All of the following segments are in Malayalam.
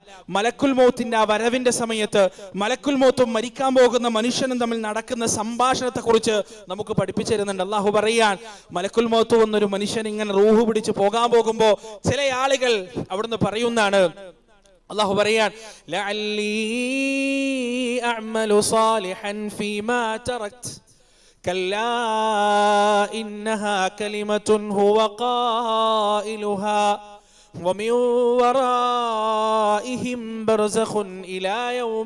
മലക്കുൽ മൗത്തിന്റെ ആ വരവിന്റെ സമയത്ത് മലക്കുൽ മൗത്തും മരിക്കാൻ പോകുന്ന മനുഷ്യനും തമ്മിൽ നടക്കുന്ന സംഭാഷണത്തെ കുറിച്ച് നമുക്ക് പഠിപ്പിച്ചു തരുന്നുണ്ട് അള്ളാഹു പറയാൻ മലക്കുൽ മൗത്ത് വന്നൊരു മനുഷ്യൻ ഇങ്ങനെ റൂഹ് പിടിച്ച് പോകാൻ പോകുമ്പോ ചില ആളുകൾ അവിടുന്ന് പറയുന്നതാണ് അള്ളാഹു പറയാൻ ലഅല്ലി അഅ്മലു സാലിഹൻ ഫീമാ തറക്ത് كلا إنها كلمة هو قائلها ومن ورائهم برزخ إلى يوم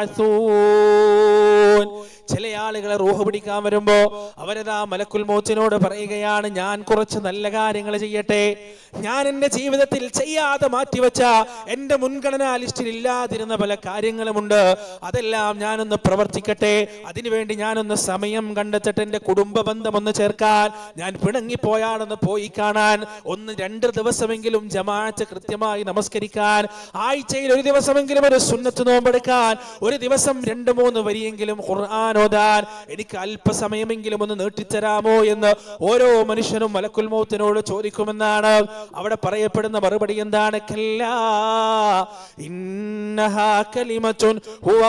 يبعثون ചില ആളുകളെ റൂഹ് പിടിക്കാൻ വരുമ്പോ അവരതാ മലക്കുൽ മോച്ചിനോട് പറയുകയാണ് ഞാൻ കുറച്ച് നല്ല കാര്യങ്ങൾ ചെയ്യട്ടെ ഞാൻ എന്റെ ജീവിതത്തിൽ ചെയ്യാതെ മാറ്റിവെച്ച എന്റെ മുൻഗണനാ ലിസ്റ്റിൽ ഇല്ലാതിരുന്ന പല കാര്യങ്ങളുമുണ്ട് അതെല്ലാം ഞാനൊന്ന് പ്രവർത്തിക്കട്ടെ അതിനുവേണ്ടി ഞാനൊന്ന് സമയം കണ്ടെത്തിട്ട് എന്റെ കുടുംബ ബന്ധം ഒന്ന് ചേർക്കാൻ ഞാൻ പിണങ്ങിപ്പോയാണെന്ന് പോയി കാണാൻ ഒന്ന് രണ്ട് ദിവസമെങ്കിലും ജമാഅത്ത് കൃത്യമായി നമസ്കരിക്കാൻ ആഴ്ചയിൽ ഒരു ദിവസമെങ്കിലും ഒരു സുന്നത്ത് നോമ്പെടുക്കാൻ ഒരു ദിവസം രണ്ട് മൂന്ന് വരിയെങ്കിലും ഖുർആൻ ഓതാൻ എനിക്ക് അല്പസമയമെങ്കിലും ഒന്ന് നീട്ടിത്തരാമോ എന്ന് ഓരോ മനുഷ്യനും മലക്കുൽ മൗത്തിനോട് ചോദിക്കുമെന്നാണ് അവിടെ പറയപ്പെടുന്ന മറുപടി എന്താണ് കല്ലാ ഇന്നഹാ കലിമത്തുൻ ഹുവ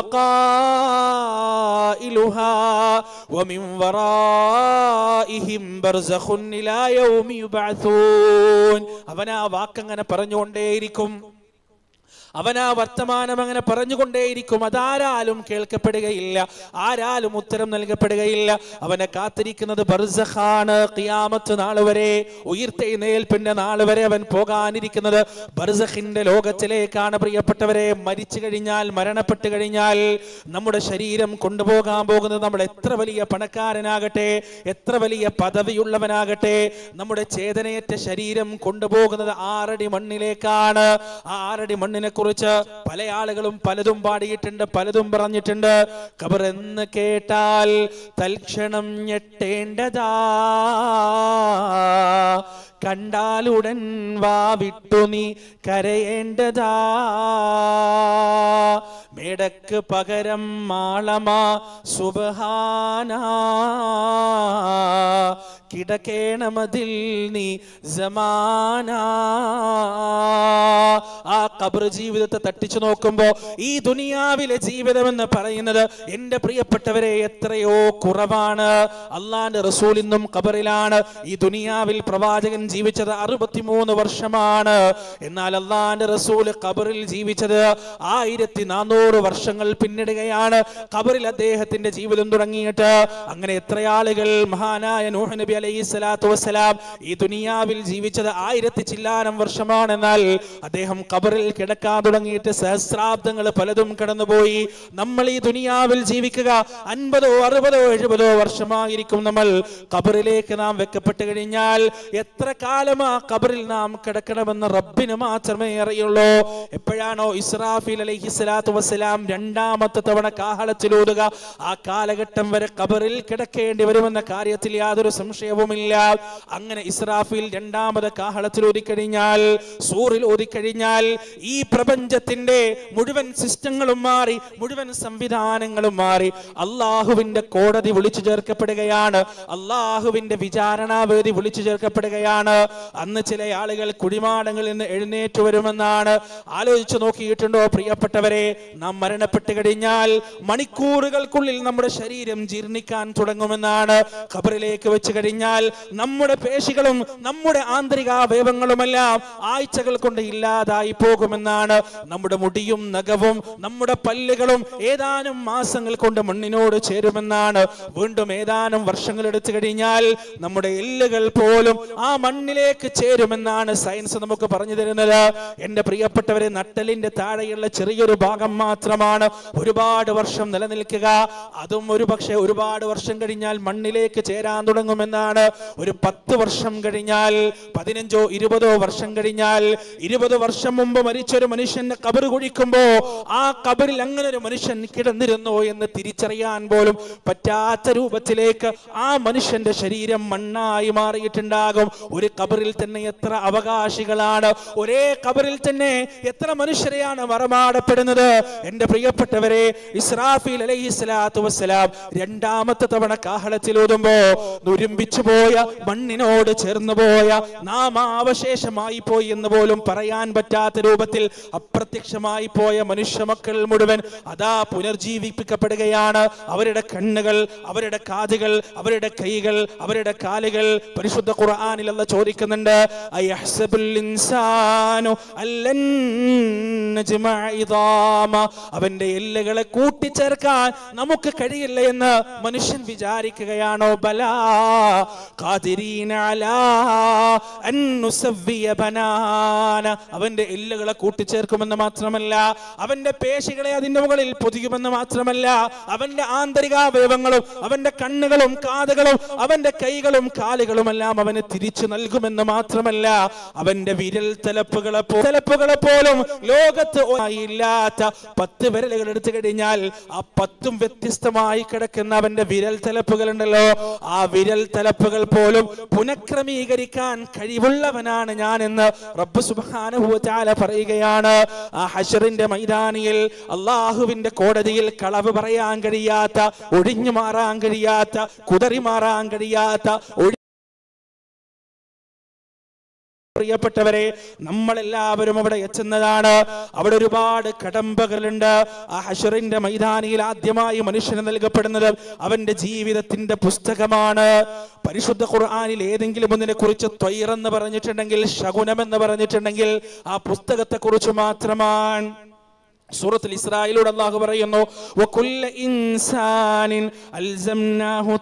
ഖായിലുഹാ വമിൻ വറാഇഹിം ബർസഖുൻ ഇലാ യൗമി യുബഅസൂൻ അവൻ ആ വാക്കങ്ങനെ പറഞ്ഞുകൊണ്ടേയിരിക്കും അവൻ ആ വർത്തമാനം അങ്ങനെ പറഞ്ഞുകൊണ്ടേയിരിക്കും അതാരാലും കേൾക്കപ്പെടുകയില്ല ആരാലും ഉത്തരം നൽകപ്പെടുകയില്ല അവനെ കാത്തിരിക്കുന്നത് ബർസഖാണ് ഖിയാമത്ത് നാൾ വരെ ഉയർത്തെഴുന്നേൽപ്പിന്റെ നാൾ വരെ അവൻ പോകാനിരിക്കുന്നത് ബർസഖിന്റെ ലോകത്തിലേക്കാണ് പ്രിയപ്പെട്ടവരെ മരിച്ചു കഴിഞ്ഞാൽ മരണപ്പെട്ട് കഴിഞ്ഞാൽ നമ്മുടെ ശരീരം കൊണ്ടുപോകാൻ പോകുന്നത് നമ്മൾ എത്ര വലിയ പണക്കാരനാകട്ടെ എത്ര വലിയ പദവിയുള്ളവനാകട്ടെ നമ്മുടെ ചേതനയറ്റ ശരീരം കൊണ്ടുപോകുന്നത് ആറടി മണ്ണിലേക്കാണ് ആ ആറടി മണ്ണിനെ കുറിച്ച് പല ആളുകളും പലതും പാടിയിട്ടുണ്ട് പലതും പറഞ്ഞിട്ടുണ്ട് ഖബർ എന്ന് കേട്ടാൽ തൽക്ഷണം ഞെട്ടേണ്ടതാ കണ്ടാലുടൻ വാ വിട്ടു നീ കരയേണ്ടതാ മേടക്ക് പകരം മാളമാ സുബഹാന കിടക്കേണമതിൽ നീ സമാന ആ കബർ ജീവിതത്തെ തട്ടിച്ചു നോക്കുമ്പോ ഈ ദുനിയാവിലെ ജീവിതം എന്ന് പറയുന്നത് എന്റെ പ്രിയപ്പെട്ടവരെ എത്രയോ കുറവാണ് അള്ളാന്റെ റസൂൽ ഇന്നും കബറിലാണ് ഈ ദുനിയാവിൽ പ്രവാചകൻ ജീവിച്ചത് അറുപത്തിമൂന്ന് വർഷമാണ് എന്നാൽ അള്ളാന്റെ റസൂൽ കബറിൽ ജീവിച്ചത് ആയിരത്തി നാനൂറ് വർഷങ്ങൾ പിന്നിടുകയാണ് കബറിൽ അദ്ദേഹത്തിന്റെ ജീവിതം തുടങ്ങിയിട്ട് അങ്ങനെ എത്ര ആളുകൾ മഹാനായ നൂഹ് നബി അലൈഹി സ്വലാത്തു വസ്സലാം ഈ ദുനിയാവിൽ ജീവിച്ചത് ആയിരത്തി ചില്ലാനം വർഷമാണെന്നാൽ അദ്ദേഹം കബറിൽ കിടക്കാൻ തുടങ്ങിയിട്ട് സഹസ്രാബ്ദങ്ങൾ പലതും കടന്നുപോയി നമ്മൾ ഈ ദുനിയാവിൽ ജീവിക്കുക അൻപതോ അറുപതോ എഴുപതോ വർഷമായിരിക്കും നമ്മൾ കബറിലേക്ക് നാം വെക്കപ്പെട്ട് കഴിഞ്ഞാൽ എത്ര കാലം ആ കബറിൽ നാം കിടക്കണമെന്ന് റബ്ബിന് മാത്രമേ അറിയുള്ളൂ എപ്പോഴാണോ ഇസ്രാഫിൽ അലൈഹി സ്വലാത്തു വസ്സലാം രണ്ടാമത്തെ തവണ കാഹളത്തിലൂതുക ആ കാലഘട്ടം വരെ കബറിൽ കിടക്കേണ്ടി വരുമെന്ന കാര്യത്തിൽ യാതൊരു സംശയവുമില്ല അങ്ങനെ ഇസ്രാഫിൽ രണ്ടാമത് കാഹളത്തിൽ ഊതിക്കഴിഞ്ഞാൽ സൂറിൽ ഊതിക്കഴിഞ്ഞാൽ ഈ പ്രപഞ്ചത്തിന്റെ മുഴുവൻ സിസ്റ്റങ്ങളും മാറി മുഴുവൻ സംവിധാനങ്ങളും മാറി അള്ളാഹുവിന്റെ കോടതി വിളിച്ചു ചേർക്കപ്പെടുകയാണ് അള്ളാഹുവിന്റെ വിചാരണാവേദി വിളിച്ചു ചേർക്കപ്പെടുകയാണ് അന്ന് ചില ആളുകൾ കുടിമാടങ്ങളിൽ നിന്ന് എഴുന്നേറ്റ് വരുമെന്നാണ് ആലോചിച്ചു നോക്കിയിട്ടുണ്ടോ പ്രിയപ്പെട്ടവരെ നാം മരണപ്പെട്ട് കഴിഞ്ഞാൽ മണിക്കൂറുകൾക്കുള്ളിൽ നമ്മുടെ ശരീരം ജീർണിക്കാൻ തുടങ്ങുമെന്നാണ് ഖബറിലേക്ക് വെച്ച് കഴിഞ്ഞാൽ നമ്മുടെ പേശികളും നമ്മുടെ ആന്തരിക അവയവങ്ങളുമെല്ലാം ആഴ്ചകൾ കൊണ്ട് ഇല്ലാതായി പോകുമെന്നാണ് നമ്മുടെ മുടിയും നഖവും നമ്മുടെ പല്ലുകളും ഏതാനും മാസങ്ങൾ കൊണ്ട് മണ്ണിനോട് ചേരുമെന്നാണ് വീണ്ടും ഏതാനും വർഷങ്ങൾ എടുത്തു കഴിഞ്ഞാൽ നമ്മുടെ എല്ലുകൾ പോലും ആ മണ്ണിലേക്ക് ചേരുമെന്നാണ് സയൻസ് നമുക്ക് പറഞ്ഞു തരുന്നത് എന്റെ പ്രിയപ്പെട്ടവരെ നട്ടലിന്റെ താഴെയുള്ള ചെറിയൊരു ഭാഗം മാത്രമാണ് ഒരുപാട് വർഷം നിലനിൽക്കുക അതും ഒരു പക്ഷേ ഒരുപാട് വർഷം കഴിഞ്ഞാൽ മണ്ണിലേക്ക് ചേരാൻ തുടങ്ങുമെന്നാണ് ഒരു പത്ത് വർഷം കഴിഞ്ഞാൽ പതിനഞ്ചോ ഇരുപതോ വർഷം കഴിഞ്ഞാൽ ഇരുപത് വർഷം മുമ്പ് മരിച്ചൊരു മനുഷ്യന്റെ കബറ് കുഴിക്കുമ്പോ ആ കബറിൽ അങ്ങനെ ഒരു മനുഷ്യൻ കിടന്നിരുന്നോ എന്ന് തിരിച്ചറിയാൻ പോലും പറ്റാത്ത രൂപത്തിലേക്ക് ആ മനുഷ്യന്റെ ശരീരം മണ്ണായി മാറിയിട്ടുണ്ടാകും ഒരു കബറിൽ തന്നെ എത്ര അവകാശികളാണ് ഒരേ കബറിൽ തന്നെ എത്ര മനുഷ്യരെയാണ് മറമാടപ്പെടുന്നത് എന്റെ പ്രിയപ്പെട്ടവരെ ഇസ്രാഫീൽ അലൈഹി സ്വലാത്തു വസ്സലാം രണ്ടാമത്തെ തവണ കാഹളത്തിൽ ഊതുമ്പോ നുരുമ്പിച്ചു പോയ മണ്ണിനോട് ചേർന്നു പോയ നാമാവശേഷമായി പോയി എന്ന് പോലും പറയാൻ പറ്റാത്ത രൂപത്തിൽ അപ്രത്യക്ഷമായി പോയ മനുഷ്യ മക്കൾ മുഴുവൻ അതാ പുനർജീവിപ്പിക്കപ്പെടുകയാണ് അവരുടെ കണ്ണുകൾ അവരുടെ കാതുകൾ അവരുടെ കൈകൾ അവരുടെ കാലുകൾ പരിശുദ്ധ ഖുർആനിൽ അല്ല ചോദിക്കുന്നുണ്ട് അയഹ്സബുൽ ഇൻസാനു അല്ലൻ നജ്മഅ ഇദാമ അവന്റെ എല്ലുകളെ കൂട്ടിച്ചേർക്കാൻ നമുക്ക് കഴിയില്ല എന്ന് മനുഷ്യൻ വിചാരിക്കുകയാണോ ബലാ ഖാദിരീന അലാ അൻ നുസവ്വിയ ബനാന അവന്റെ എല്ലുകളെ കൂട്ടിച്ചേർക്കുമെന്ന് മാത്രമല്ല അവന്റെ പേശികളെ അതിന്റെ മുകളിൽ പൊതിയുമെന്ന് മാത്രമല്ല അവന്റെ ആന്തരികാവയവങ്ങളും അവന്റെ കണ്ണുകളും കാതുകളും അവന്റെ കൈകളും കാലുകളും എല്ലാം അവന് തിരിച്ചു നൽകുമെന്ന് മാത്രമല്ല അവന്റെ വിരൽ തലപ്പുകളെ പോ- തലപ്പുകളെ പോലും ലോകത്ത് ഇല്ലാത്ത പത്ത് വിരലുകൾ എടുത്തു കഴിഞ്ഞാൽ ആ പത്തും വ്യത്യസ്തമായി കിടക്കുന്ന അവന്റെ വിരൽ തലപ്പുകൾ ഉണ്ടല്ലോ ആ വിരൽ തലപ്പുകൾ പോലും പുനഃക്രമീകരിക്കാൻ കഴിവുള്ളവനാണ് ഞാൻ എന്ന് റബ്ബ് സുബ്ഹാനഹു വ തആല പറയുകയാണ് ആ ഹഷറിന്റെ മൈതാനിയിൽ അള്ളാഹുവിന്റെ കോടതിയിൽ കളവ് പറയാൻ കഴിയാത്ത ഒഴിഞ്ഞു മാറാൻ കഴിയാത്ത കുതറി മാറാൻ കഴിയാത്ത ഒഴി പ്രിയപ്പെട്ടവരെ നമ്മളെല്ലാവരും അവിടെ എത്തുന്നതാണ് അവിടെ ഒരുപാട് കടമ്പകളുണ്ട് ആ ഹഷറിന്റെ മൈതാനിയിൽ ആദ്യമായി മനുഷ്യന് നൽകപ്പെടുന്നത് അവന്റെ ജീവിതത്തിന്റെ പുസ്തകമാണ് പരിശുദ്ധ ഖുർആനിൽ ഏതെങ്കിലും ഒന്നിനെ കുറിച്ച് ത്വയ്റെന്ന് പറഞ്ഞിട്ടുണ്ടെങ്കിൽ ശകുനം എന്ന് പറഞ്ഞിട്ടുണ്ടെങ്കിൽ ആ പുസ്തകത്തെ കുറിച്ച് മാത്രമാണ് സൂറത്തുൽ ഇസ്രായേലോട് അല്ലാഹു പറയുന്നു വകുല്ല ഇൻസാനിൻ അൽസംനാഹു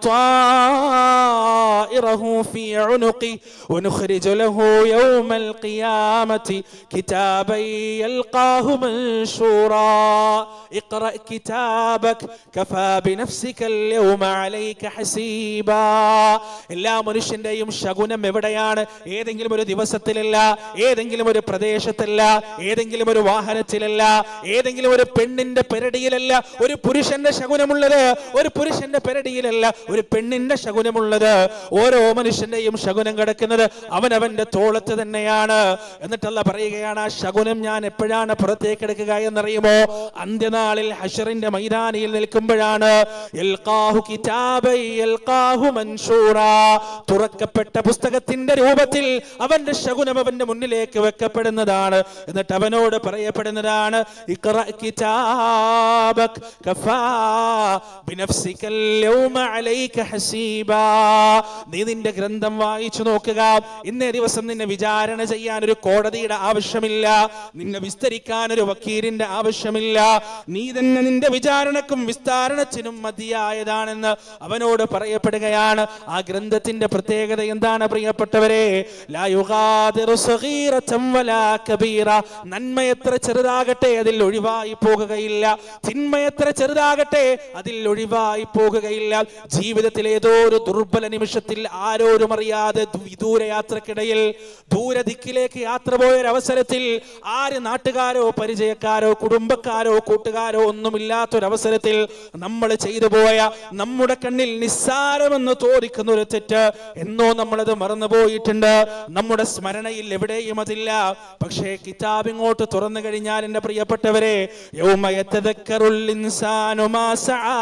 طائره في عنقه ونخرج له يوم القيامة كتابا يلقاه منشورا اقرأ كتابك كفى بنفسك اليوم عليك حسيبا എല്ലാ മനുഷ്യന്റെയും ശകുനം എവിടെയാണ് ഏതെങ്കിലും ഒരു ദിവസത്തിലല്ല ഏതെങ്കിലും ഒരു പ്രദേശത്തല്ല ഏതെങ്കിലും ഒരു വാഹനത്തിലല്ല ഏതെങ്കിലും ഒരു പെണ്ണിന്റെ പെരടിയിലല്ല ഒരു പുരുഷന്റെ ശകുനമുള്ളത് ഒരു പുരുഷന്റെ പെരടിയിലല്ല ഒരു പെണ്ണിന്റെ ശകുനമുള്ളത് ഓരോ മനുഷ്യന്റെയും ശകുനം കിടക്കുന്നത് അവനവന്റെ തോളത്ത് തന്നെയാണ് എന്നിട്ടല്ല പറയുകയാണ് ആ ശകുനം ഞാൻ എപ്പോഴാണ് പുറത്തേക്ക് എടുക്കുക എന്നറിയുമോ അന്ത്യനാളിൽ ഹഷറിന്റെ മൈതാനിയിൽ നിൽക്കുമ്പോഴാണ് യൽഖാഹു കിതാബൈ യൽഖാഹു മൻഷൂറാ. തുറക്കപ്പെട്ട പുസ്തകത്തിന്റെ രൂപത്തിൽ അവന്റെ ശകുനം അവന്റെ മുന്നിലേക്ക് വെക്കപ്പെടുന്നതാണ് എന്നിട്ട് അവനോട് പറയപ്പെടുന്നതാണ് ഇഖ്റ കിതാബക് കഫാ ബിനഫ്സിക അൽയൗമ അലൈക ഹസീബാ നീ നിന്റെ ഗ്രന്ഥം വായിച്ചു നോക്കുക ഇന്നേ ദിവസം നിന്നെ വിചാരണ ചെയ്യാൻ ഒരു കോടതിയുടെ ആവശ്യമില്ല നിന്നെ വിസ്തരിക്കാൻ ഒരു വക്കീലിന്റെ ആവശ്യമില്ല നീ തന്നെ നിന്റെ വിചാരണക്കും വിസ്താരണത്തിനും മതിയായതാണെന്ന് അവനോട് പറയപ്പെടുകയാണ് ആ ഗ്രന്ഥത്തിന്റെ പ്രത്യേകത എന്താണ് പ്രിയപ്പെട്ടവരെ ലാ യുഗാദിറു സഗീറതൻ വലാ കബീറ നന്മ എത്ര ചെറുതാകട്ടെ അതിൽ ഒഴിവായി പോകുകയില്ല തിന്മ എത്ര ചെറുതാകട്ടെ അതിൽ ഒഴിവായി പോകുകയില്ല ജീവിതത്തിൽ ഏതോ ഒരു ദുർബല നിമിഷത്തിൽ ആരോരും അറിയാതെ ദു- വിദൂര യാത്രക്കിടയിൽ ദൂരദിക്കിലേക്ക് യാത്ര പോയ ഒരു അവസരത്തിൽ ആര് നാട്ടുകാരോ പരിചയക്കാരോ കുടുംബക്കാരോ കൂട്ടുകാരോ ഒന്നുമില്ലാത്തൊരവസരത്തിൽ നമ്മൾ ചെയ്തു പോയ നമ്മുടെ കണ്ണിൽ നിസ്സാരമെന്ന് തോന്നിക്കുന്ന ഒരു തെറ്റ് എന്നോ നമ്മളത് മറന്നുപോയിട്ടുണ്ട് നമ്മുടെ സ്മരണയിൽ എവിടെയും അതില്ല പക്ഷേ കിതാബ് ഇങ്ങോട്ട് തുറന്നു കഴിഞ്ഞാൽ എന്റെ പ്രിയപ്പെട്ടവരെ യൗമ യതദക്കറുൽ ഇൻസാനു മാ സആ.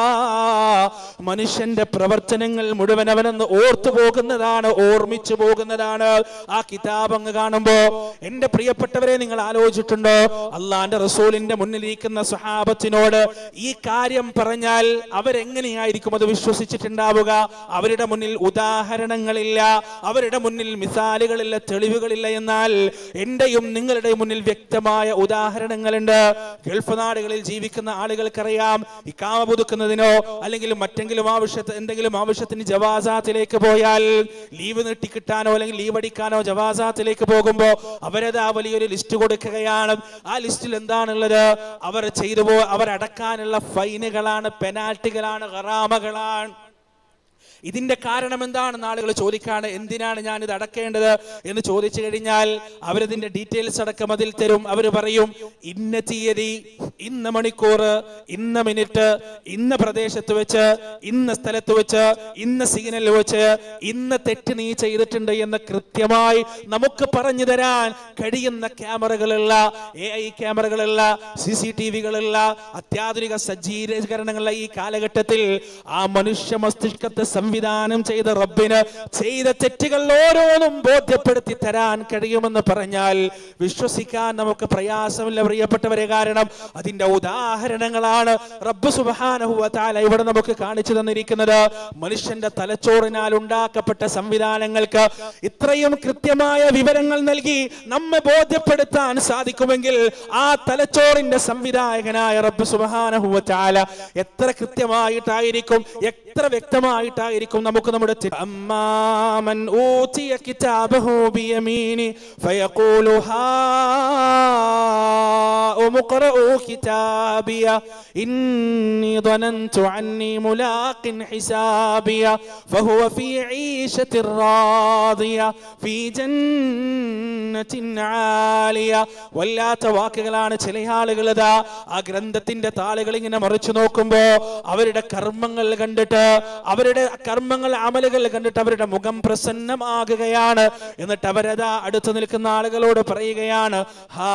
മനുഷ്യന്റെ പ്രവർത്തനങ്ങൾ മുഴുവൻ അവനെന്ന് ഓർത്തു പോകുന്നതാണ് ഓർമ്മിച്ചു പോകുന്നതാണ് ആ കിതാബ് അങ്ങ് കാണുമ്പോ എന്റെ പ്രിയപ്പെട്ടവരെ നിങ്ങൾ ആലോചിച്ചിട്ടുണ്ടോ അള്ളാന്റെ റസൂലിന്റെ മുന്നിലിരിക്കുന്ന സ്വഹാബത്തിനോട് ഈ കാര്യം പറഞ്ഞാൽ അവരെങ്ങനെയായിരിക്കും അത് വിശ്വസിച്ചിട്ടുണ്ടാവുക അവരുടെ മുന്നിൽ ഉദാഹരണങ്ങളില്ല അവരുടെ മുന്നിൽ മിസാലുകളില്ല തെളിവുകളില്ല എന്നാൽ എന്റെയും നിങ്ങളുടെയും മുന്നിൽ വ്യക്തമായ ഉദാഹരണങ്ങളുണ്ട് ഗൾഫ് നാടുകളിൽ ജീവിക്കുന്ന ആളുകൾക്കറിയാം ഇക്കാമ പുതുക്കുന്നതിനോ അല്ലെങ്കിൽ മറ്റെങ്കിലും ആവശ്യത്ത് എന്തെങ്കിലും ആവശ്യത്തിന് ജവാസാത്തിലേക്ക് പോയാൽ ലീവ് നീട്ടി കിട്ടാനോ അല്ലെങ്കിൽ ലീവ് അടിക്കാനോ ജവാസാത്തിലേക്ക് പോകുമ്പോ അവരത് ആ വലിയൊരു ലിസ്റ്റ് കൊടുക്കുകയാണ് ആ ലിസ്റ്റിൽ എന്താണുള്ളത് അവർ ചെയ്തു പോ അവർ അടക്കാനുള്ള ഫൈനുകളാണ് പെനാൽറ്റികളാണ് ഹറാമകളാണ് ഇതിന്റെ കാരണം എന്താണെന്ന് ആളുകൾ ചോദിക്കാണ് എന്തിനാണ് ഞാൻ ഇത് അടക്കേണ്ടത് എന്ന് ചോദിച്ചു കഴിഞ്ഞാൽ അവരതിന്റെ ഡീറ്റെയിൽസ് അടക്കം അതിൽ തരും അവർ പറയും ഇന്ന തീയതി ഇന്ന മണിക്കൂർ ഇന്ന മിനിറ്റ് ഇന്ന പ്രദേശത്ത് വെച്ച് ഇന്ന സ്ഥലത്ത് വെച്ച് ഇന്ന സിഗ്നലിൽ വെച്ച് ഇന്ന തെറ്റ് നീ ചെയ്തിട്ടുണ്ട് എന്ന് കൃത്യമായി നമുക്ക് പറഞ്ഞു തരാൻ കഴിയുന്ന ക്യാമറകളുള്ള എ ഐ ക്യാമറകളുള്ള സി സി ടി വികളുള്ള അത്യാധുനിക സജ്ജീകരണങ്ങളുള്ള ഈ കാലഘട്ടത്തിൽ ആ മനുഷ്യ മസ്തിഷ്കത്തെ സംവിധാനം ചെയ്ത റബ്ബിന് ചെയ്ത തെറ്റുകൾ ഓരോന്നും ബോധ്യപ്പെടുത്തി തരാൻ കഴിയുമെന്ന് പറഞ്ഞാൽ വിശ്വസിക്കാൻ നമുക്ക് പ്രയാസമില്ല പ്രിയപ്പെട്ടവരെ കാരണം അതിന്റെ ഉദാഹരണങ്ങളാണ് റബ്ബ് സുബാനഹുവ താല ഇവിടെ നമുക്ക് കാണിച്ചു തന്നിരിക്കുന്നത് മനുഷ്യന്റെ തലച്ചോറിനാൽ ഉണ്ടാക്കപ്പെട്ട സംവിധാനങ്ങൾക്ക് ഇത്രയും കൃത്യമായ വിവരങ്ങൾ നൽകി നമ്മെ ബോധ്യപ്പെടുത്താൻ സാധിക്കുമെങ്കിൽ ആ തലച്ചോറിന്റെ സംവിധായകനായ റബ്ബ് സുബാനഹുവ താല എത്ര കൃത്യമായിട്ടായിരിക്കും എത്ര വ്യക്തമായിട്ടായിരിക്കും നമുക്ക് നമ്മുടെ തെ- അമ്മാമൻ ഊതിയ കിതാബഹു ബിയമീനി ഫയഖൂലു ഹാഉം اقرؤوا كتابي إني ظننت عني ملاق حسابي فهو في عيشة راضية في جنة عالية വല്ലാത്ത വാക്കുകളാണ് ചില ആളുകൾ ഇതാ ആ ഗ്രന്ഥത്തിന്റെ താളുകൾ ഇങ്ങനെ മറിച്ചു നോക്കുമ്പോ അവരുടെ കർമ്മങ്ങൾ കണ്ടിട്ട് അവരുടെ കർമ്മങ്ങൾ അമലുകൾ കണ്ടിട്ട് അവരുടെ മുഖം പ്രസന്നമാകുകയാണ് എന്നിട്ട് അവരതാ അടുത്ത് നിൽക്കുന്ന ആളുകളോട് പറയുകയാണ് ഹാ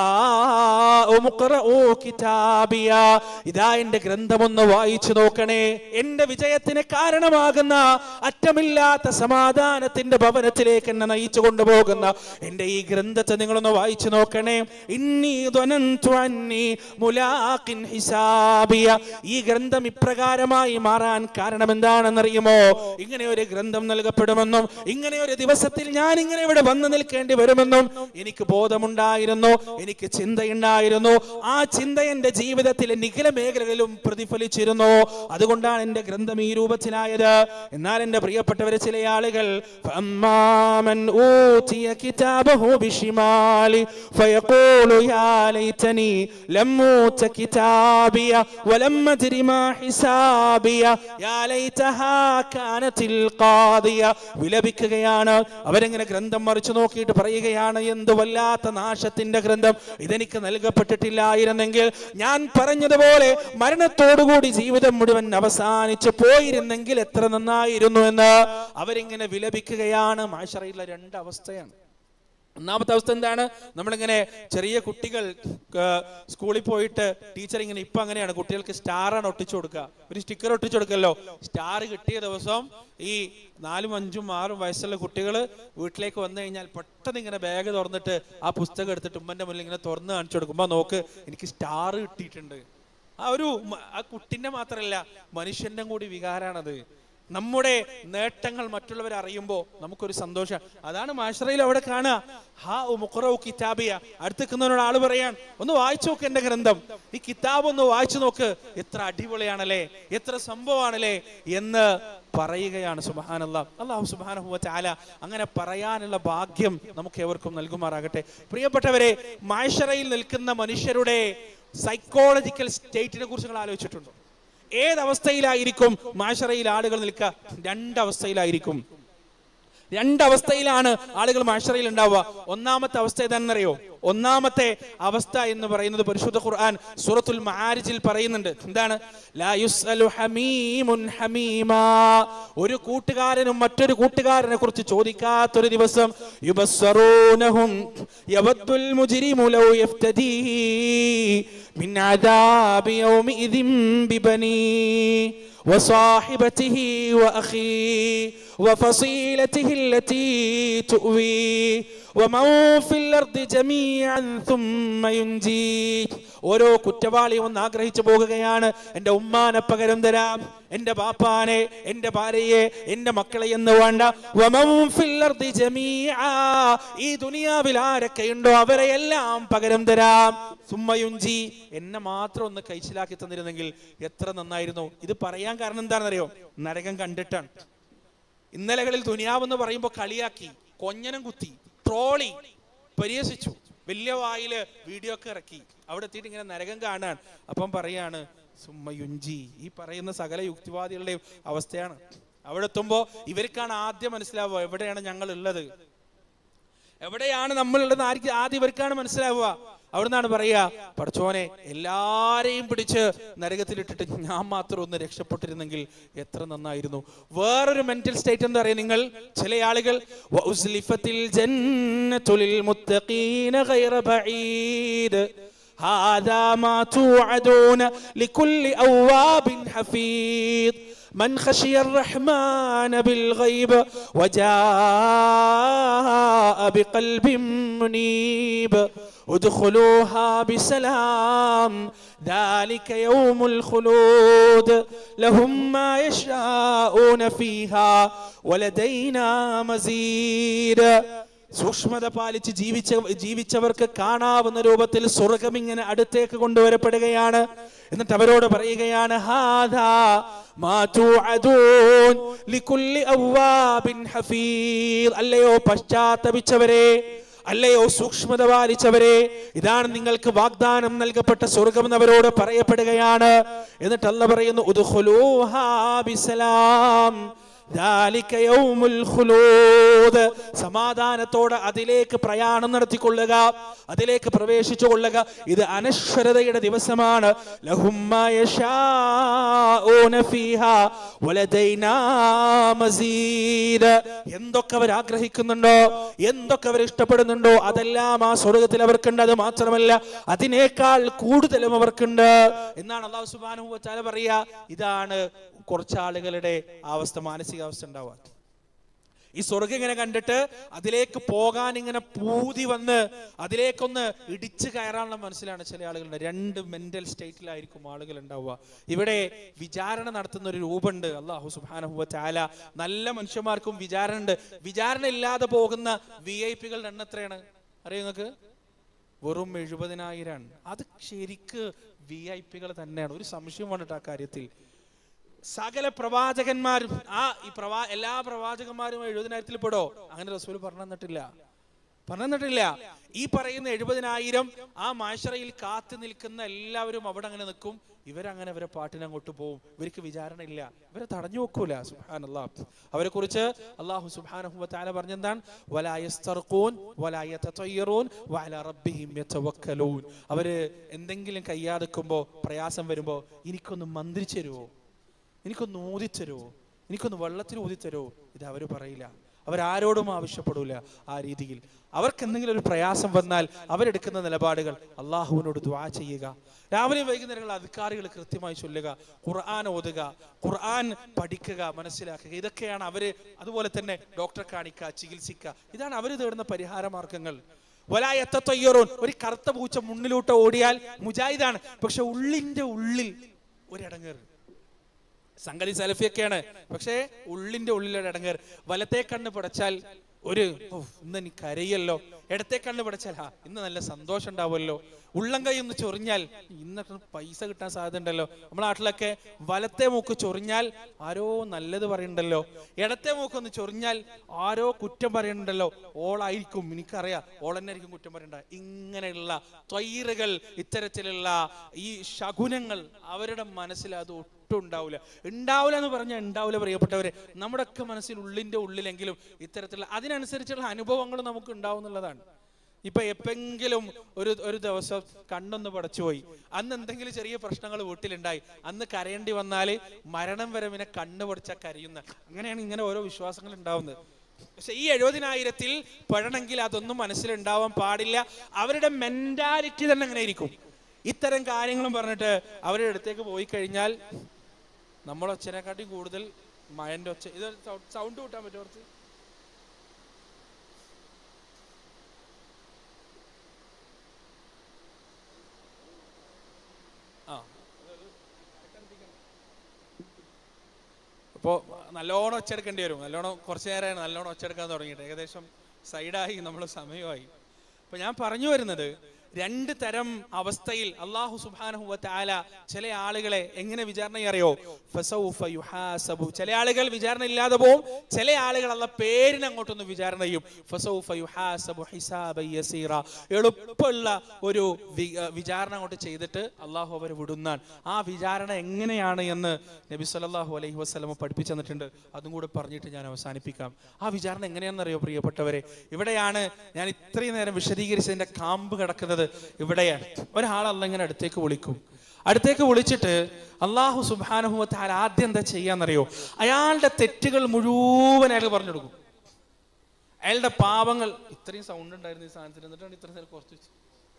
ഉമുഖ്റഊ കിതാബിയ. ഇതാ എന്റെ ഗ്രന്ഥമൊന്ന് വായിച്ചു നോക്കണേ എന്റെ വിജയത്തിന് കാരണമാകുന്ന അറ്റമില്ലാത്ത സമാധാനത്തിന്റെ ഭവനത്തിലേക്ക് എന്നെ നയിച്ചു കൊണ്ടുപോകുന്ന എന്റെ ഈ ഗ്രന്ഥത്തെ നിങ്ങളൊന്ന് വായിച്ചു നോക്കണേ ഇന്നി ധ്വനന്തു അന്നി മുലാഖിൻ ഹിസാബിയ ഈ ഗ്രന്ഥം ഇപ്രകാരമായി മാറാൻ കാരണം എന്താണെന്നറിയുമോ ഇങ്ങനെ ഒരു ഗ്രന്ഥം നൽകപ്പെടുമെന്നും ഇങ്ങനെ ഒരു ദിവസത്തിൽ ഞാൻ ഇങ്ങനെ ഇവിടെ വന്നു നിൽക്കേണ്ടി വരുമെന്നും എനിക്ക് ബോധമുണ്ടായിരുന്നു എനിക്ക് ചിന്തയുണ്ടായിരുന്നു ആ ചിന്ത എന്റെ ജീവിതത്തിലെ നിഖില മേഖലകളിലും പ്രതിഫലിച്ചിരുന്നു അതുകൊണ്ടാണ് എന്റെ ഗ്രന്ഥം ഈ രൂപത്തിലായത് എന്നാൽ എന്റെ പ്രിയപ്പെട്ടവരെ ചില ആളുകൾ ഫഅമ്മാമൻ ഊതിയ കിതാബഹു ബിഷിമാലി ഫയഖൂലു യാ ലൈതനി ലം ഊത കിതാബിയ വലം അദ്രി മാ ഹിസാബിയ യാ ലൈതഹാ കാനത്തിൽ ഖാദിയ വിലപിക്കുകയാണ് അവരെങ്ങനെ ഗ്രന്ഥം മറിച്ചു നോക്കിയിട്ട് പറയുകയാണ് എന്ത് വല്ലാത്ത നാശത്തിന്റെ ഗ്രന്ഥം ഇതെനിക്ക് നൽകപ്പെട്ടിട്ടില്ലായിരുന്നെങ്കിൽ ഞാൻ പറഞ്ഞതുപോലെ മരണത്തോടുകൂടി ജീവിതം മുഴുവൻ അവസാനിച്ച് പോയിരുന്നെങ്കിൽ എത്ര നന്നായിരുന്നു എന്ന് അവരിങ്ങനെ വിലപിക്കുകയാണ് മാഷറയിലെ രണ്ട് അവസ്ഥയാണ് ഒന്നാമത്തെ അവസ്ഥ എന്താണ് നമ്മളിങ്ങനെ ചെറിയ കുട്ടികൾ ആ, സ്കൂളിൽ പോയിട്ട് ടീച്ചർ ഇങ്ങനെ ഇപ്പൊ അങ്ങനെയാണ് കുട്ടികൾക്ക് സ്റ്റാറാണ് ഒട്ടിച്ചു കൊടുക്കുക ഒരു സ്റ്റിക്കർ ഒട്ടിച്ചു കൊടുക്കല്ലോ സ്റ്റാർ കിട്ടിയ ദിവസം ഈ നാലും അഞ്ചും ആറും വയസ്സുള്ള കുട്ടികൾ വീട്ടിലേക്ക് വന്നു കഴിഞ്ഞാൽ പെട്ടെന്ന് ഇങ്ങനെ ബാഗ് തുറന്നിട്ട് ആ പുസ്തകം എടുത്തിട്ട് ഉമ്മന്റെ മുന്നിൽ ഇങ്ങനെ തുറന്ന് കാണിച്ചു കൊടുക്കുമ്പോ നോക്ക് എനിക്ക് സ്റ്റാർ കിട്ടിയിട്ടുണ്ട് ആ ഒരു മ- ആ കുട്ടിന്റെ മാത്രമല്ല മനുഷ്യന്റെ കൂടി വികാരാണത് നമ്മുടെ നേട്ടങ്ങൾ മറ്റുള്ളവർ അറിയുമ്പോൾ നമുക്കൊരു സന്തോഷം അതാണ് മാഷറയിൽ അവിടെ കാണുക ഹാ മുഖറോ കിതാബിയ അടുത്തിക്കുന്നവരോട് ആള് പറയാൻ ഒന്ന് വായിച്ചു നോക്ക് എന്റെ ഗ്രന്ഥം ഈ കിതാബ് ഒന്ന് വായിച്ചു നോക്ക് എത്ര അടിപൊളിയാണല്ലേ എത്ര സംഭവമാണല്ലേ എന്ന് പറയുകയാണ് സുബഹാനല്ല അള്ളാഹു സുബാനഹുവ ചാല അങ്ങനെ പറയാനുള്ള ഭാഗ്യം നമുക്ക് ഏവർക്കും നൽകുമാറാകട്ടെ പ്രിയപ്പെട്ടവരെ മാഷറയിൽ നിൽക്കുന്ന മനുഷ്യരുടെ സൈക്കോളജിക്കൽ സ്റ്റേറ്റിനെ കുറിച്ച് നിങ്ങൾ ആലോചിച്ചിട്ടുണ്ടോ ഏതവസ്ഥയിലായിരിക്കും മാഷറയിൽ ആളുകൾ നിൽക്കുക രണ്ടവസ്ഥയിലായിരിക്കും രണ്ടവസ്ഥയിലാണ് ആളുകൾ മാഷറയിൽ ഉണ്ടാവുക ഒന്നാമത്തെ അവസ്ഥ ഏതാണെന്നറിയോ ഒന്നാമത്തെ അവസ്ഥ എന്ന് പറയുന്നത് പരിശുദ്ധ ഖുർആൻ സൂറത്തുൽ മആരിജിൽ പറയുന്നുണ്ട് എന്താണ് ലാ യുസ്അലു ഹമീമുൻ ഹമീമാ ഒരു കൂട്ടുകാരനും മറ്റൊരു കൂട്ടുകാരനെ കുറിച്ച് ചോദിക്കാത്തൊരു ദിവസം യുബസ്സറൂനഹും യവദ്ദുൽ മുജ്രിമു ലൗ യഫ്തദീ മിൻ അദാബി യൗമിഇദിൻ ബിബനീ وصاحبته وأخيه وفصيلته التي تؤويه ومن في الأرض جميعا ثم ينجيه ഓരോ കുറ്റവാളിയും ഒന്ന് ആഗ്രഹിച്ചു പോകുകയാണ് എൻ്റെ ഉമ്മാനെ പകരം തരാം എൻ്റെ ബാപ്പാനെ എൻ്റെ ഭാര്യയെ എൻ്റെ മക്കളെ എന്ന് വേണ്ട വമൻ ഫിൽ അർദി ജമീആ. ഈ ദുനിയാവിൽ ആരൊക്കെയുണ്ടോ അവരെ എല്ലാം പകരം തരാം സുമ്മയുഞ്ചി എന്നെ മാത്രം ഒന്ന് കഴിച്ചിലാക്കി തന്നിരുന്നെങ്കിൽ എത്ര നന്നായിരുന്നു ഇത് പറയാൻ കാരണം എന്താണെന്നറിയോ നരകം കണ്ടിട്ടാണ് ഇന്നലകളിൽ ദുനിയാവെന്ന് പറയുമ്പോൾ കളിയാക്കി കൊഞ്ഞനം കുത്തി ട്രോളി പരിഹസിച്ചു വലിയ വായില് വീഡിയോ ഒക്കെ ഇറക്കി അവിടെ എത്തിയിട്ട് ഇങ്ങനെ നരകം കാണാൻ അപ്പം പറയാണ് സുമ്മയുഞ്ചി ഈ പറയുന്ന സകല യുക്തിവാദികളുടെയും അവസ്ഥയാണ് അവിടെ എത്തുമ്പോൾ ഇവർക്കാണ് ആദ്യം മനസ്സിലാവുക എവിടെയാണ് ഞങ്ങൾ ഉള്ളത് എവിടെയാണ് നമ്മളുള്ളത് ആർക്ക് ആദ്യം ഇവർക്കാണ് മനസ്സിലാവുക അവിടുന്നാണ് പറയാ പഠിച്ചോനെ എല്ലാരെയും പിടിച്ച് നരകത്തിലിട്ടിട്ട് ഞാൻ മാത്രം ഒന്ന് രക്ഷപ്പെട്ടിരുന്നെങ്കിൽ എത്ര നന്നായിരുന്നു വേറൊരു മെന്റൽ സ്റ്റേറ്റ് എന്താ പറയാ നിങ്ങൾ ചില ആളുകൾ വഉസ്ലിഫത്തിൽ ജന്നത്തുൽ മുത്തഖീന ഗൈറ ബഈദ് هذا ما توعدون لكل أواب حفيظ من خشي الرحمن بالغيب وجاء بقلب منيب ادخلوها بسلام ذلك يوم الخلود لهم ما يشاءون فيها ولدينا مزيد സൂക്ഷ്മത പാലിച്ച് ജീവിച്ച ജീവിച്ചവർക്ക് കാണാവുന്ന രൂപത്തിൽ സ്വർഗം ഇങ്ങനെ അടുത്തേക്ക് കൊണ്ടുവരപ്പെടുകയാണ് എന്നിട്ട് അവരോട് പറയുകയാണ് ഹാദാ മാ തുഅദൂൻ ലികുല്ലി അവ്വാബിൻ ഹഫീർ അല്ലയോ പശ്ചാത്തപിച്ചവരെ അല്ലയോ സൂക്ഷ്മത പാലിച്ചവരെ ഇതാണ് നിങ്ങൾക്ക് വാഗ്ദാനം നൽകപ്പെട്ട സ്വർഗം എന്ന് അവരോട് പറയപ്പെടുകയാണ് എന്നിട്ട് അല്ല പറയുന്നു ഉദ്ഖുലൂഹാ ബിസലാം ذلك يوم الخلود സമാധാനത്തോടെ അതിലേക്ക് പ്രയാണം നടത്തിക്കൊള്ളുക അതിലേക്ക് പ്രവേശിച്ചു കൊള്ളുക ഇത് അനശ്വരതയുടെ ദിവസമാണ് ലഹും മാ യശാഊന ഫീഹാ വലദൈനാ മസീദ് എന്തൊക്കെ അവർ ആഗ്രഹിക്കുന്നുണ്ടോ എന്തൊക്കെ അവർ ഇഷ്ടപ്പെടുന്നുണ്ടോ അതെല്ലാം ആ സ്വർഗത്തിൽ അവർക്കുണ്ട് അത് മാത്രമല്ല അതിനേക്കാൾ കൂടുതലും അവർക്കുണ്ട് എന്നാണ് അള്ളാഹു സുബ്ഹാനഹു വ തആല പറയാ ഇതാണ് കുറച്ച് ആളുകളുടെ അവസ്ഥ മാനസികാവസ്ഥ ഉണ്ടാവുക ഈ സ്വർഗം ഇങ്ങനെ കണ്ടിട്ട് അതിലേക്ക് പോകാൻ ഇങ്ങനെ പൂതി വന്ന് അതിലേക്കൊന്ന് ഇടിച്ചു കയറാനുള്ള മനസ്സിലാണ് ചില ആളുകളുടെ രണ്ട് മെന്റൽ സ്റ്റേറ്റിലായിരിക്കും ആളുകൾ ഉണ്ടാവുക ഇവിടെ വിചാരണ നടത്തുന്ന ഒരു രൂപമുണ്ട് അള്ളാഹു സുബാനഹുവ ചാല നല്ല മനുഷ്യന്മാർക്കും വിചാരണ ഉണ്ട് വിചാരണ ഇല്ലാതെ പോകുന്ന വി ഐ പികളുടെ എണ്ണം എത്രയാണ് അറിയോ നിങ്ങൾക്ക് വെറും എഴുപതിനായിരമാണ് അത് ശരിക്ക് വി ഐ പികൾ തന്നെയാണ് ഒരു സംശയം വന്നിട്ട് ആ കാര്യത്തിൽ സകല പ്രവാചകന്മാരും ആ ഈ പ്രവാ എല്ലാ പ്രവാചകന്മാരും എഴുപതിനായിരത്തിൽ പെടോ അങ്ങനെ റസൂൽ പറഞ്ഞു തന്നിട്ടില്ല പറഞ്ഞു തന്നിട്ടില്ല ഈ പറയുന്ന എഴുപതിനായിരം ആ മാഷറയിൽ കാത്തു നിൽക്കുന്ന എല്ലാവരും അവിടെ അങ്ങനെ നിൽക്കും ഇവരങ്ങനെ അവരെ പാട്ടിന് അങ്ങോട്ട് പോകും ഇവർക്ക് വിചാരണ ഇല്ല ഇവരെ തടഞ്ഞു വെക്കൂല സുഹാൻ അള്ളാഹ് അവരെ കുറിച്ച് അള്ളാഹു സുബാനഹു താല പറഞ്ഞെന്താണ് വലായസ്തർഖൂൻ വലായത്തയ്യറൂൻ വഅല റബ്ബിഹിം യതവക്കലൂൻ അവര് എന്തെങ്കിലും കയ്യാതെക്കുമ്പോ പ്രയാസം വരുമ്പോ എനിക്കൊന്ന് മന്ത്രിച്ചു തരുമോ എനിക്കൊന്ന് ഊതിത്തരുമോ എനിക്കൊന്ന് വെള്ളത്തിൽ ഊതിത്തരുമോ ഇത് അവർ പറയില്ല അവരാരോടും ആവശ്യപ്പെടൂല ആ രീതിയിൽ അവർക്ക് എന്തെങ്കിലും ഒരു പ്രയാസം വന്നാൽ അവരെടുക്കുന്ന നിലപാടുകൾ അള്ളാഹുവിനോട് ദ്വാ ചെയ്യുക രാവിലെ വൈകുന്നേരങ്ങൾ അധികാരികൾ കൃത്യമായി ചൊല്ലുക ഖുർആൻ ഓതുക ഖുർആൻ പഠിക്കുക മനസ്സിലാക്കുക ഇതൊക്കെയാണ് അവര് അതുപോലെ തന്നെ ഡോക്ടറെ കാണിക്കുക ചികിത്സിക്കുക ഇതാണ് അവർ തേടുന്ന പരിഹാര മാർഗങ്ങൾ വലായത്തയ്യറോൻ ഒരു കറുത്ത പൂച്ച മുന്നിലോട്ട് ഓടിയാൽ മുജാഹിദാണ് പക്ഷെ ഉള്ളിന്റെ ഉള്ളിൽ ഒരിടങ്ങേറ് സംഗതി സലഫിയൊക്കെയാണ് പക്ഷേ ഉള്ളിന്റെ ഉള്ളിലൊരു ഇടങ്ങേർ വലത്തെ കണ്ണ് പടച്ചാൽ ഒരു "ഓ, ഇന്ന് എനിക്ക് കരയല്ലോ ഇടത്തെ കണ്ണ് പടച്ചാൽ ആ ഇന്ന് നല്ല സന്തോഷം ഉണ്ടാവുമല്ലോ ഉള്ളം കൈ ഒന്ന് ചൊറിഞ്ഞാൽ ഇന്നൊക്കെ പൈസ കിട്ടാൻ സാധ്യത ഉണ്ടല്ലോ നമ്മുടെ നാട്ടിലൊക്കെ വലത്തെ മൂക്ക് ചൊറിഞ്ഞാൽ ആരോ നല്ലത് പറയുന്നുണ്ടല്ലോ ഇടത്തെ മൂക്ക് ഒന്ന് ചൊറിഞ്ഞാൽ ആരോ കുറ്റം പറയുന്നുണ്ടല്ലോ ഓളായിരിക്കും എനിക്കറിയാം ഓൾ തന്നെ ആയിരിക്കും കുറ്റം പറയണ്ട ഇങ്ങനെയുള്ള ത്വയ്യറുകൾ ഇത്തരത്തിലുള്ള ഈ ശകുനങ്ങൾ അവരുടെ മനസ്സിൽ അത് ഒട്ടും ഉണ്ടാവില്ല ഉണ്ടാവില്ല എന്ന് പറഞ്ഞാൽ ഉണ്ടാവില്ല പ്രിയപ്പെട്ടവരെ നമ്മുടെയൊക്കെ മനസ്സിൽ ഉള്ളിന്റെ ഉള്ളിലെങ്കിലും ഇത്തരത്തിലുള്ള അതിനനുസരിച്ചുള്ള അനുഭവങ്ങൾ നമുക്ക് ഉണ്ടാവുന്നുള്ളതാണ് ഇപ്പൊ എപ്പെങ്കിലും ഒരു ഒരു ദിവസം കണ്ണൊന്ന് പടച്ചുപോയി അന്ന് എന്തെങ്കിലും ചെറിയ പ്രശ്നങ്ങൾ വീട്ടിലുണ്ടായി അന്ന് കരയേണ്ടി വന്നാൽ മരണം വരെ പിന്നെ കണ്ണ് പടിച്ച കരയുന്ന അങ്ങനെയാണ് ഇങ്ങനെ ഓരോ വിശ്വാസങ്ങൾ ഉണ്ടാവുന്നത് പക്ഷെ ഈ എഴുപതിനായിരത്തിൽ പെടണമെങ്കിൽ അതൊന്നും മനസ്സിലുണ്ടാവാൻ പാടില്ല അവരുടെ മെന്റാലിറ്റി തന്നെ അങ്ങനെ ഇരിക്കും ഇത്തരം കാര്യങ്ങളും പറഞ്ഞിട്ട് അവരുടെ അടുത്തേക്ക് പോയി കഴിഞ്ഞാൽ നമ്മളെ ഒച്ചനെക്കാട്ടി കൂടുതൽ മഴന്റെ ഒച്ച ഇത് സൗണ്ട് കൂട്ടാൻ പറ്റുമോ കുറച്ച് ആ അപ്പോൾ നല്ലോണം ഒച്ചെടുക്കേണ്ടി വരും നല്ലോണം കുറച്ച് നേരമാണ് നല്ലോണം ഒച്ചെടുക്കാൻ തുടങ്ങിയിട്ട് ഏകദേശം സൈഡായി നമ്മൾ സമയമായി അപ്പൊ ഞാൻ പറഞ്ഞു വരുന്നത് രണ്ട് തരം അവസ്ഥയിൽ അള്ളാഹു സുബ്ഹാനഹു വ തആല ചില ആളുകളെ എങ്ങനെ വിചാരണ അറിയോ ഫസൗഫ യുഹാസബു ചില ആളുകൾ വിചാരണ ഇല്ലാതെ പോവും ചില ആളുകൾ അല്ല പേരിന് അങ്ങോട്ടൊന്ന് വിചാരണ ചെയ്യും ഫസൗഫ യുഹാസബു ഹിസാബൻ യസീറ എളുപ്പമുള്ള ഒരു വി- അഹ് വിചാരണ അങ്ങോട്ട് ചെയ്തിട്ട് അള്ളാഹു അവരെ വിടുന്നാണ് ആ വിചാരണ എങ്ങനെയാണ് എന്ന് നബി സല്ലല്ലാഹു അലൈഹി വസല്ലമ പഠിപ്പിച്ചു തന്നിട്ടുണ്ട് അതും കൂടെ പറഞ്ഞിട്ട് ഞാൻ അവസാനിപ്പിക്കാം ആ വിചാരണ എങ്ങനെയാണെന്നറിയോ പ്രിയപ്പെട്ടവരെ ഇവിടെയാണ് ഞാൻ ഇത്രയും നേരം വിശദീകരിച്ചതിന്റെ കാമ്പ് കിടക്കുന്നത് പറയുന്നത് ഇവിടെയാണ് ഒരാൾ അല്ല ഇങ്ങനെ അടുത്തേക്ക് വിളിക്കും അടുത്തേക്ക് വിളിച്ചിട്ട് അള്ളാഹു സുബാനുഭവത്താൽ ആദ്യം എന്താ ചെയ്യാന്നറിയോ അയാളുടെ തെറ്റുകൾ മുഴുവൻ അയാൾ പറഞ്ഞു കൊടുക്കും അയാളുടെ പാപങ്ങൾ ഇത്രയും സൗണ്ട് ഉണ്ടായിരുന്നു ഈ സാധനത്തിന് എന്നിട്ടാണ് ഇത്ര നേരം കുറച്ച് വെച്ചത്.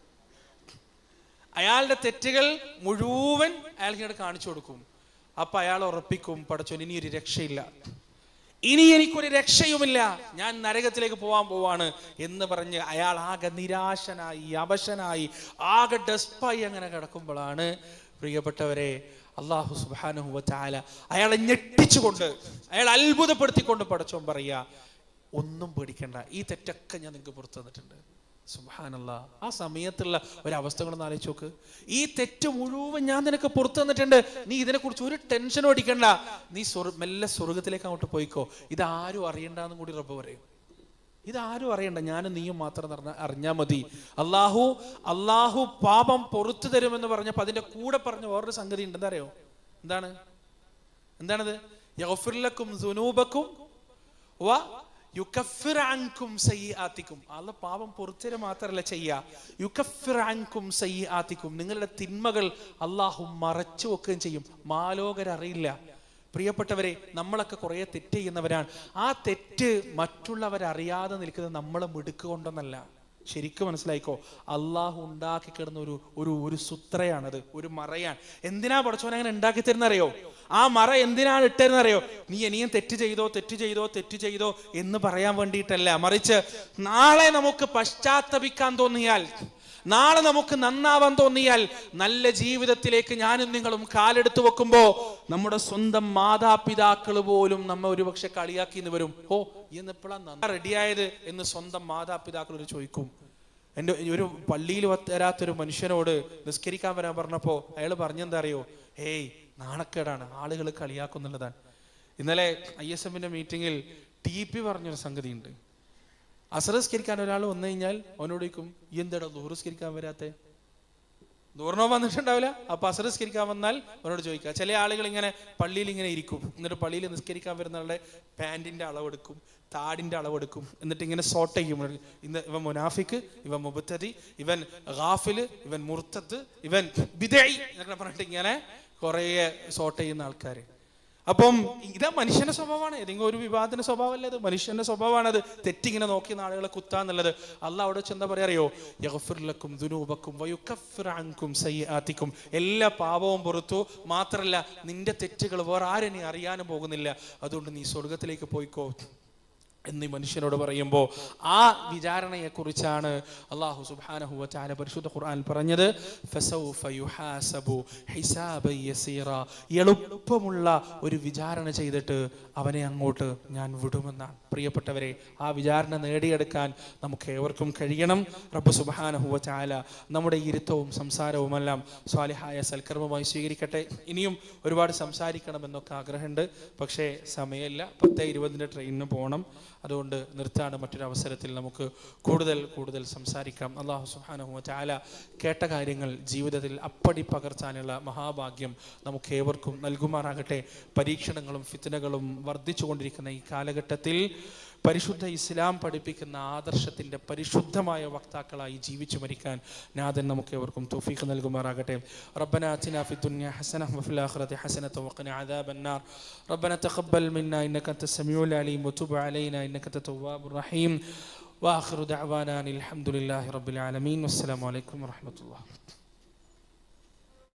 അയാളുടെ തെറ്റുകൾ മുഴുവൻ അയാൾക്ക് ഇങ്ങോട്ട് കാണിച്ചു കൊടുക്കും അപ്പൊ അയാൾ ഉറപ്പിക്കും പടച്ചോൻ ഇനി ഒരു രക്ഷയില്ല ഇനി എനിക്കൊരു രക്ഷയുമില്ല ഞാൻ നരകത്തിലേക്ക് പോവാൻ പോവാണ് എന്ന് പറഞ്ഞ് അയാൾ ആകെ നിരാശനായി അവശനായി ആകെ ഡെസ്പായി അങ്ങനെ കിടക്കുമ്പോഴാണ് പ്രിയപ്പെട്ടവരെ അള്ളാഹു സുബാനുഹുവ ചാല അയാളെ ഞെട്ടിച്ചുകൊണ്ട് അയാൾ അത്ഭുതപ്പെടുത്തിക്കൊണ്ട് പടച്ചോൻ പറയുക ഒന്നും പേടിക്കണ്ട ഈ തെറ്റൊക്കെ ഞാൻ നിങ്ങൾക്ക് പുറത്തു തന്നിട്ടുണ്ട് സുബാനല്ല ആ സമയത്തുള്ള ഒരവസ്ഥകളൊന്ന് ആലോചിച്ച് നോക്ക് ഈ തെറ്റ് മുഴുവൻ ഞാൻ നിനക്ക് പുറത്തു തന്നിട്ടുണ്ട് നീ ഇതിനെക്കുറിച്ച് ഒരു ടെൻഷനും അടിക്കണ്ട നീ സ്വർഗ മെല്ലെ സ്വർഗത്തിലേക്ക് അങ്ങോട്ട് പോയിക്കോ ഇതാരും അറിയണ്ടെന്നും കൂടി റബ്ബ് പറയും ഇതാരും അറിയണ്ട ഞാനും നീയും മാത്രം അറിഞ്ഞ അറിഞ്ഞാൽ മതി അള്ളാഹു അള്ളാഹു പാപം പുറത്തു തരുമെന്ന് പറഞ്ഞപ്പോൾ അതിന്റെ കൂടെ പറഞ്ഞ വേറൊരു സംഗതി ഉണ്ട് എന്താ അറിയോ എന്താണ് എന്താണത് യഗ്ഫിർലക്കും സുനൂബക്കും വ യുക്കഫിർ അൻകും സയ്യിആത്തിക്കും അല്ല പാപം പുറത്തിര മാത്രമല്ല ചെയ്യുക യുക്കഫിർ അൻകും സയ്യിആത്തിക്കും നിങ്ങളുടെ തിന്മകൾ അള്ളാഹു മറച്ചു വെക്കുകയും ചെയ്യും മാലോകരറിയില്ല പ്രിയപ്പെട്ടവരെ നമ്മളൊക്കെ കുറേ തെറ്റ് ചെയ്യുന്നവരാണ് ആ തെറ്റ് മറ്റുള്ളവരറിയാതെ നിൽക്കുന്നത് നമ്മളെ മിടുക്കുകൊണ്ടെന്നല്ല ശരിക്കും മനസ്സിലായിക്കോ അള്ളാഹു ഉണ്ടാക്കി കിടന്ന ഒരു ഒരു ഒരു സുത്രയാണത് ഒരു മറയാണ് എന്തിനാ പടച്ചോൻ അങ്ങനെ ഉണ്ടാക്കി തരുന്നറിയോ ആ മറ എന്തിനാണ് ഇട്ടതെന്നറിയോ നീ ഇനിയും തെറ്റ് ചെയ്തോ തെറ്റ് ചെയ്തോ തെറ്റ് ചെയ്തോ എന്ന് പറയാൻ വേണ്ടിയിട്ടല്ല മറിച്ച് നാളെ നമുക്ക് പശ്ചാത്തപിക്കാൻ തോന്നിയാൽ നാളെ നമുക്ക് നന്നാവാൻ തോന്നിയാൽ നല്ല ജീവിതത്തിലേക്ക് ഞാനും നിങ്ങളും കാലെടുത്ത് വെക്കുമ്പോ നമ്മുടെ സ്വന്തം മാതാപിതാക്കൾ പോലും നമ്മ ഒരുപക്ഷെ കളിയാക്കി എന്ന് വരും ഓ ഇന്ന് എപ്പോഴാണ് റെഡിയായത് എന്ന് സ്വന്തം മാതാപിതാക്കൾ ഒരു ചോദിക്കും എൻ്റെ ഒരു പള്ളിയിൽ വരാത്തൊരു മനുഷ്യനോട് നിസ്കരിക്കാൻ വരാൻ പറഞ്ഞപ്പോൾ അയാൾ പറഞ്ഞെന്താ അറിയോ ഏയ് നാണക്കേടാണ് ആളുകൾ കളിയാക്കുന്നുള്ളതാണ് ഇന്നലെ ഐ എസ് എമ്മിന്റെ മീറ്റിങ്ങിൽ ടി പി പറഞ്ഞൊരു സംഗതി ഉണ്ട് അസറസ്കരിക്കാൻ ഒരാൾ വന്നു കഴിഞ്ഞാൽ അവനോട് ചോദിക്കും ഈ എന്താടാ ദൂറസ്കരിക്കാൻ വരാത്തെ ദൂർണോ വന്നിട്ടുണ്ടാവില്ല അപ്പൊ അസറസ്കരിക്കാൻ വന്നാൽ അവനോട് ചോദിക്കുക ചില ആളുകൾ ഇങ്ങനെ പള്ളിയിൽ ഇങ്ങനെ ഇരിക്കും എന്നിട്ട് പള്ളിയിൽ നിസ്കരിക്കാൻ വരുന്ന ആളുടെ പാൻറ്റിന്റെ അളവെടുക്കും താടിന്റെ അളവെടുക്കും എന്നിട്ട് ഇങ്ങനെ സോർട്ട് ചെയ്യും ഇന്ന് ഇവൻ മുനാഫിക്ക് ഇവൻ മുബത്തതി ഇവൻ ഗാഫില് ഇവൻ മുർത്തത്ത് ഇവൻ ബിദൈ എന്നൊക്കെ പറഞ്ഞിട്ട് ഇങ്ങനെ കുറേ സോർട്ട് ചെയ്യുന്ന ആൾക്കാർ അപ്പം ഇതാ മനുഷ്യന്റെ സ്വഭാവമാണ് ഏതെങ്കിലും ഒരു വിവാദത്തിന്റെ സ്വഭാവമല്ല ഇത് മനുഷ്യന്റെ സ്വഭാവമാണത് തെറ്റിങ്ങനെ നോക്കിയ ആളുകളെ കുത്താന്നുള്ളത് അല്ല അവിടെ ചെന്താ പറയാ അറിയോ യഗ്ഫിർലക്കും ദുനൂബക്കും വയുക്കഫിർ അൻകും സയ്യാത്തിക്കും എല്ലാ പാപവും പുറത്തു മാത്രല്ല നിന്റെ തെറ്റുകൾ വേറെ ആരും നീ അറിയാനും പോകുന്നില്ല അതുകൊണ്ട് നീ സ്വർഗത്തിലേക്ക് പോയിക്കോ എന്നീ മനുഷ്യനോട് പറയുമ്പോൾ ആ വിചാരണയെക്കുറിച്ചാണ് അള്ളാഹു സുബ്ഹാനഹു വതആല പരിശുദ്ധ ഖുർആൻ പറഞ്ഞത് ഫസൗഫ യുഹാസബു ഹിസാബൻ യസീറ എളുപ്പമുള്ള ഒരു വിചാരണ ചെയ്തിട്ട് അവനെ അങ്ങോട്ട് ഞാൻ വിടുമെന്നാണ് പ്രിയപ്പെട്ടവരെ ആ വിചാരണ നേടിയെടുക്കാൻ നമുക്ക് ഏവർക്കും കഴിയണം റബ്ബ് സുബ്ഹാനഹു വതആല നമ്മുടെ ഇരുത്തവും സംസാരവുമെല്ലാം സ്വാലിഹായ സൽക്കർമ്മമായി സ്വീകരിക്കട്ടെ ഇനിയും ഒരുപാട് സംസാരിക്കണമെന്നൊക്കെ ആഗ്രഹമുണ്ട് പക്ഷേ സമയമില്ല പത്ത് ഇരുപതിൻ്റെ ട്രെയിനിന് പോകണം അതുകൊണ്ട് നിർത്താണ് മറ്റൊരു അവസരത്തിൽ നമുക്ക് കൂടുതൽ കൂടുതൽ സംസാരിക്കാം അള്ളാഹു സുബ്ഹാനഹു വതആല കേട്ട കാര്യങ്ങൾ ജീവിതത്തിൽ അപ്പടി പകർത്താനുള്ള മഹാഭാഗ്യം നമുക്ക് ഏവർക്കും നൽകുമാറാകട്ടെ പരീക്ഷണങ്ങളും ഫിത്തനകളും വർദ്ധിച്ചുകൊണ്ടിരിക്കുന്ന ഈ കാലഘട്ടത്തിൽ പരിശുദ്ധ ഇസ്ലാം പഠിപ്പിക്കുന്ന ആദർശത്തിന്റെ പരിശുദ്ധമായ വക്താക്കളായി ജീവിച്ചു മരിക്കാൻ നാഥൻ നമുക്ക് ഏവർക്കും തൗഫീഖ് നൽകുമാറാകട്ടെ ربنا آتنا في الدنيا حسنة وفي الآخرة حسنة وقنا عذاب النار ربنا تقبل منا إنك أنت السميع العليم وتب علينا إنك أنت التواب الرحيم وآخر دعوانا أن الحمد لله رب العالمين والسلام عليكم ورحمة الله